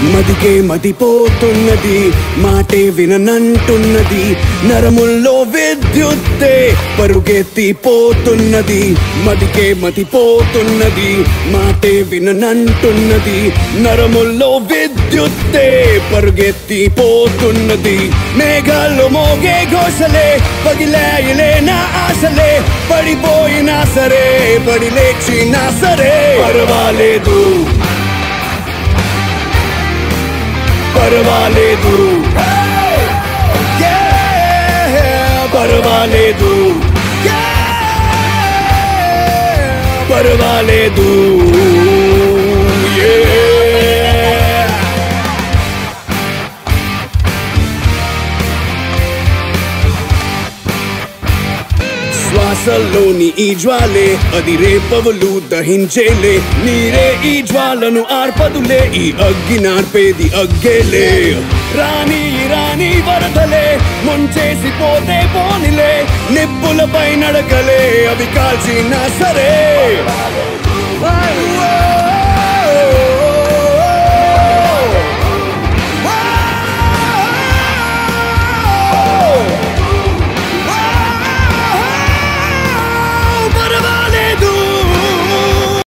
మదికే మదిపోతున్నది మాటే విననంటున్నది నరముల్లో విద్యుత్తే పరుగెత్తిపోతున్నది మదికే మతిపోతున్నది మాటే విననంటున్నది నరముల్లో విద్యుత్తే పరుగెత్తిపోతున్నది మేఘాల్లో మోగే ఘోషలే పగిలాయిలే నా ఆశలే పడిపోయినా సరే పడి లేచినా సరే పర్వాలేదు పర్వాలేదు Yeah, పర్వాలేదు Yeah, పర్వాలేదు Yeah. శ్వాసల్లోని ఈ జ్వాలే అది రేపవలు దహించేలే నీరే ఈ జ్వాలను ఆర్పదులే ఈ అగ్గి నార్పేది అగ్గేలే రాణి రాణి వరదలే ముంచేసి పోతే పోనిలే నిప్పులపై నడకలే అవి కాల్చినా సరే